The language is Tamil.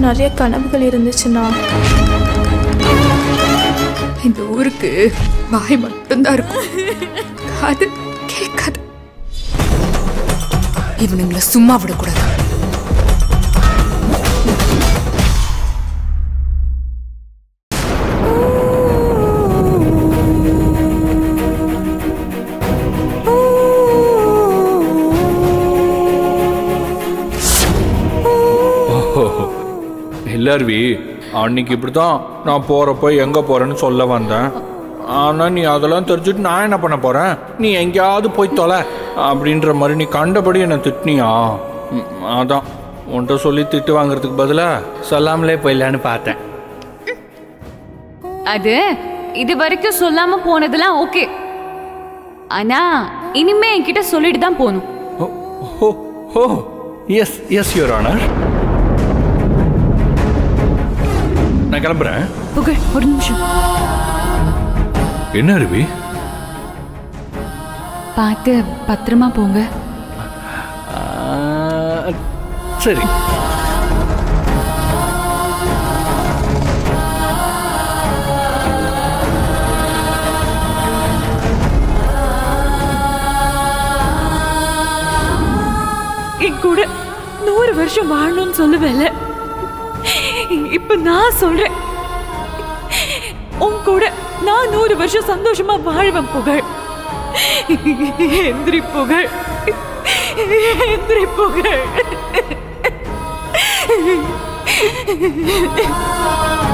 நிறைய கனவுகள் இருந்துச்சுன்னா இந்த ஊருக்கு வாய் மட்டும்தான் இருக்கும் அது கேட்காது இவனுங்களை சும்மா விடக்கூடாது எல்லாருவி அன்னைக்கு இப்படி தான் நான் போகிறப்ப எங்கே போகிறேன்னு சொல்ல வந்தேன் ஆனால் நீ அதெல்லாம் தெரிஞ்சுட்டு நான் என்ன பண்ண போகிறேன் நீ எங்கேயாவது போய் தொலை அப்படின்ற மாதிரி நீ கண்டபடி என்னை திட்டினியா ம், அதான் உன்கிட்ட சொல்லி திட்டு வாங்குறதுக்கு பதிலாக சொல்லாமலே போயிடலான்னு பார்த்தேன் அது இது வரைக்கும் சொல்லாம போனதெல்லாம் ஓகே ஆனா இனிமே என்கிட்ட சொல்லிட்டு தான் போகணும் oh oh oh yes yes your honour நான் கிளம்புறேன் புகழ் ஒரு நிமிஷம் என்ன அருவி பார்த்து பத்திரமா போங்க ஆ, சரி என் கூட நூறு வருஷம் வாழணும்னு சொல்லுவேல இப்ப நான் சொல்றேன் உன் கூட நான் நூறு வருஷம் சந்தோஷமா வாழ்வேன் புகழ் எந்திரி புகழ் எந்திரி புகழ்